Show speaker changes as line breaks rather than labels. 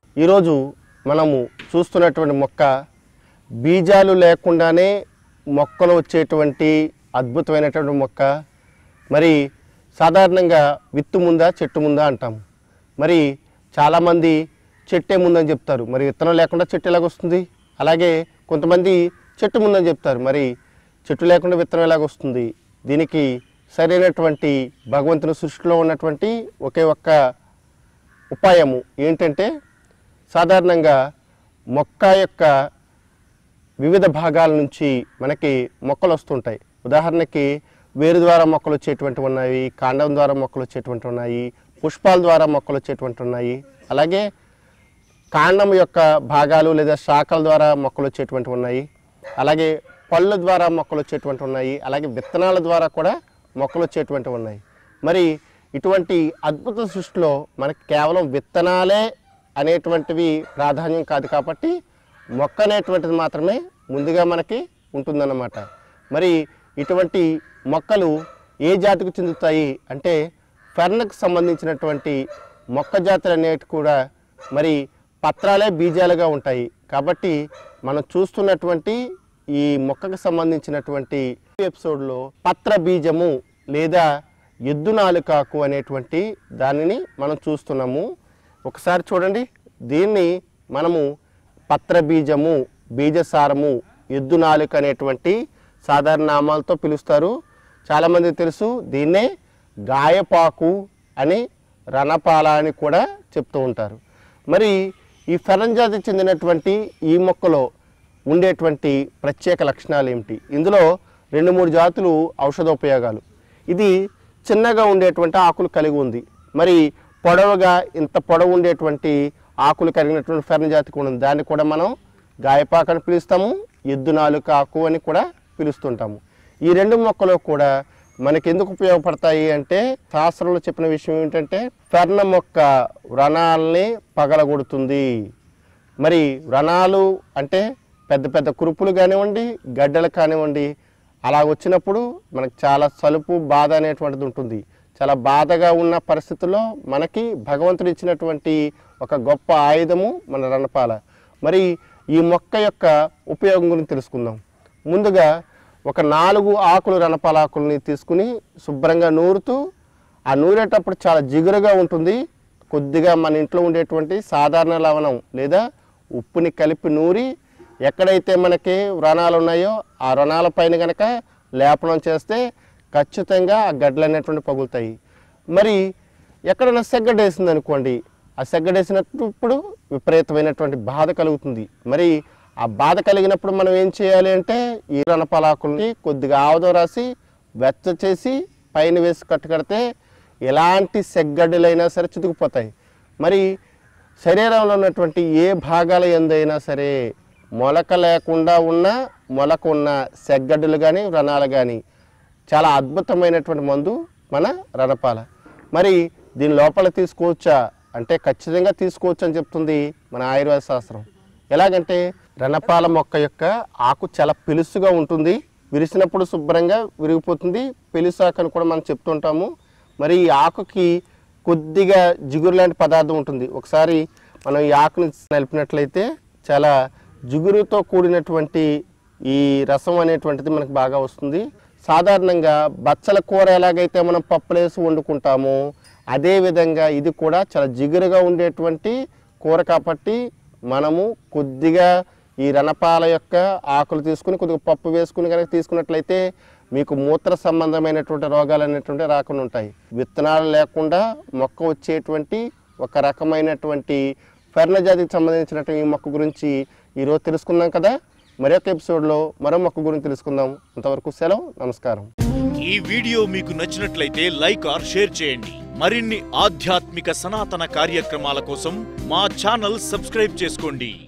ఈరోజు మనము చూస్తున్నటువంటి మొక్క బీజాలు లేకుండానే మొక్కలు వచ్చేటువంటి అద్భుతమైనటువంటి మొక్క మరి సాధారణంగా విత్తు ముందా చెట్టు ముందా అంటాము మరి చాలామంది చెట్టే ముందని చెప్తారు మరి విత్తనం లేకుండా చెట్టు ఎలాగ వస్తుంది అలాగే కొంతమంది చెట్టు ముందని చెప్తారు మరి చెట్టు లేకుండా విత్తనం ఎలాగ వస్తుంది దీనికి సరైనటువంటి భగవంతుని సృష్టిలో ఉన్నటువంటి ఒకే ఒక్క ఉపాయము ఏంటంటే సాధారణంగా మొక్క యొక్క వివిధ భాగాల నుంచి మనకి మొక్కలు వస్తుంటాయి ఉదాహరణకి వేరు ద్వారా మొక్కలు వచ్చేటువంటి ఉన్నాయి కాండం ద్వారా మొక్కలు వచ్చేటువంటి ఉన్నాయి పుష్పాల ద్వారా మొక్కలు వచ్చేటువంటి ఉన్నాయి అలాగే కాండం యొక్క భాగాలు లేదా శాఖల ద్వారా మొక్కలు వచ్చేటువంటి ఉన్నాయి అలాగే పళ్ళ ద్వారా మొక్కలు వచ్చేటువంటి ఉన్నాయి అలాగే విత్తనాల ద్వారా కూడా మొక్కలు వచ్చేటువంటి ఉన్నాయి మరి ఇటువంటి అద్భుత సృష్టిలో మనకి కేవలం విత్తనాలే అనేటువంటివి ప్రాధాన్యం కాదు కాబట్టి మొక్క అనేటువంటిది మాత్రమే ముందుగా మనకి ఉంటుందన్నమాట మరి ఇటువంటి మొక్కలు ఏ జాతికి చెందుతాయి అంటే ఫెర్న్కు సంబంధించినటువంటి మొక్క జాతులు అనేవి కూడా మరి పత్రాలే బీజాలుగా ఉంటాయి కాబట్టి మనం చూస్తున్నటువంటి ఈ మొక్కకు సంబంధించినటువంటి ఎపిసోడ్లో పత్ర బీజము లేదా ఎద్దు నాలుకాకు అనేటువంటి దానిని మనం చూస్తున్నాము ఒకసారి చూడండి దీన్ని మనము పత్ర బీజము బీజసారము ఎద్దు నాలుక అనేటువంటి సాధారణ నామాలతో పిలుస్తారు చాలామంది తెలుసు దీన్నే గాయపాకు అని రణపాల అని కూడా చెప్తూ ఉంటారు మరి ఈ ఫెరన్ జాతికి చెందినటువంటి ఈ మొక్కలో ఉండేటువంటి ప్రత్యేక లక్షణాలు ఏమిటి ఇందులో రెండు మూడు జాతులు ఔషధోపయోగాలు ఇది చిన్నగా ఉండేటువంటి ఆకులు కలిగి ఉంది మరి పొడవుగా ఇంత పొడవు ఉండేటువంటి ఆకులు కలిగినటువంటి ఫెరన్ జాతి కూడా ఉంది దాన్ని కూడా మనం గాయపాకు అని పిలుస్తాము ఎద్దు నాలుక ఆకు అని కూడా పిలుస్తుంటాము ఈ రెండు మొక్కలు కూడా మనకి ఎందుకు ఉపయోగపడతాయి అంటే శాస్త్రంలో చెప్పిన విషయం ఏంటంటే ఫెర్న మొక్క వ్రణాలని పగలగొడుతుంది మరి వ్రణాలు అంటే పెద్ద పెద్ద కురుపులు కానివ్వండి గడ్డలు కానివ్వండి అలా వచ్చినప్పుడు మనకు చాలా సలుపు బాధ అనేటువంటిది ఉంటుంది చాలా బాధగా ఉన్న పరిస్థితుల్లో మనకి భగవంతుడు ఇచ్చినటువంటి ఒక గొప్ప ఆయుధము మన రణపాల మరి ఈ మొక్క యొక్క ఉపయోగం గురించి తెలుసుకుందాం ముందుగా ఒక నాలుగు ఆకులు రణపాలాకుల్ని తీసుకుని శుభ్రంగా నూరుతూ ఆ నూరేటప్పుడు చాలా జిగురుగా ఉంటుంది కొద్దిగా మన ఇంట్లో ఉండేటువంటి సాధారణ లవణం లేదా ఉప్పుని కలిపి నూరి ఎక్కడైతే మనకి వ్రణాలు ఉన్నాయో ఆ వ్రణాల పైన కనుక లేపనం చేస్తే ఖచ్చితంగా ఆ గడ్డలు అనేటువంటి పగులుతాయి మరి ఎక్కడైనా సెగ్గడేసింది అనుకోండి ఆ సెగ్గడేసినప్పుడు విపరీతమైనటువంటి బాధ కలుగుతుంది మరి ఆ బాధ కలిగినప్పుడు మనం ఏం చేయాలి అంటే ఈ రణపలాకుల్ని కొద్దిగా ఆవదం రాసి వెచ్చ చేసి పైన వేసి కట్టుకడితే ఎలాంటి సెగ్గడ్డలైనా సరే చితుకుపోతాయి మరి శరీరంలో ఉన్నటువంటి ఏ భాగాల ఎందైనా సరే మొలక లేకుండా ఉన్న మొలక ఉన్న సెగ్గడ్డలు కానీ వ్రణాలు కానీ చాలా అద్భుతమైనటువంటి మందు మన రణపాల మరి దీని లోపల తీసుకోవచ్చా అంటే ఖచ్చితంగా తీసుకోవచ్చు అని చెప్తుంది మన ఆయుర్వేద శాస్త్రం ఎలాగంటే రణపాల మొక్క యొక్క ఆకు చాలా పిలుసుగా ఉంటుంది విరిసినప్పుడు శుభ్రంగా విరిగిపోతుంది పెలుసాకు అని కూడా మనం చెప్తుంటాము మరి ఈ ఆకుకి కొద్దిగా జిగురు లాంటి పదార్థం ఉంటుంది ఒకసారి మనం ఈ ఆకుని నలిపినట్లయితే చాలా జిగురుతో కూడినటువంటి ఈ రసం అనేటువంటిది మనకు బాగా వస్తుంది సాధారణంగా బచ్చల కూర ఎలాగైతే మనం పప్పులేసి వండుకుంటామో అదే విధంగా ఇది కూడా చాలా జిగురుగా ఉండేటువంటి కూర కాబట్టి మనము కొద్దిగా ఈ రణపాల యొక్క ఆకులు తీసుకుని కొద్దిగా పప్పు వేసుకుని కనుక తీసుకున్నట్లయితే మీకు మూత్ర సంబంధమైనటువంటి రోగాలు అనేటువంటి రాకుండా ఉంటాయి విత్తనాలు లేకుండా మొక్క వచ్చేటువంటి ఒక రకమైనటువంటి ఫెర్న జాతికి సంబంధించినటువంటి ఈ మొక్క గురించి ఈరోజు తెలుసుకున్నాం కదా మరొక ఎపిసోడ్లో మరో మొక్క గురించి తెలుసుకుందాం అంతవరకు సెలవు నమస్కారం
ఈ వీడియో మీకు నచ్చినట్లయితే లైక్ ఆర్ షేర్ చేయండి మరిన్ని ఆధ్యాత్మిక సనాతన కార్యక్రమాల కోసం మా ఛానల్ సబ్స్క్రైబ్ చేసుకోండి